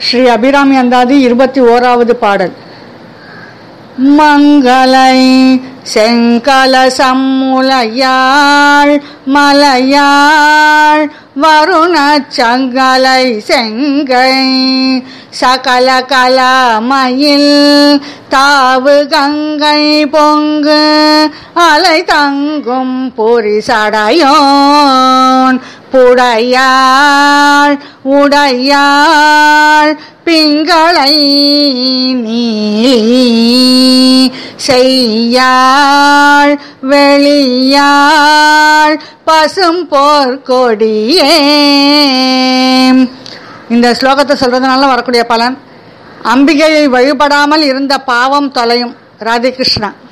ஸ்ரீ அபிராமி அந்தாதி இருபத்தி ஓராவது பாடல் மங்களை செங்கல சம்முலையாள் மலையாள் வருணச் சங்கலை செங்கை சகல கலமயில் தாவு கங்கை பொங்கு அலை தங்கும் பொரிசடையோன் புடையாள் உடையாள் பிங்களை நீலி செய்யாள் வெளியாள் பசும் போர்க்கொடியே இந்த ஸ்லோகத்தை சொல்றதுனால வரக்கூடிய பலன் அம்பிகையை வழிபடாமல் இருந்த பாவம் தொலையும் ராதிகிருஷ்ணா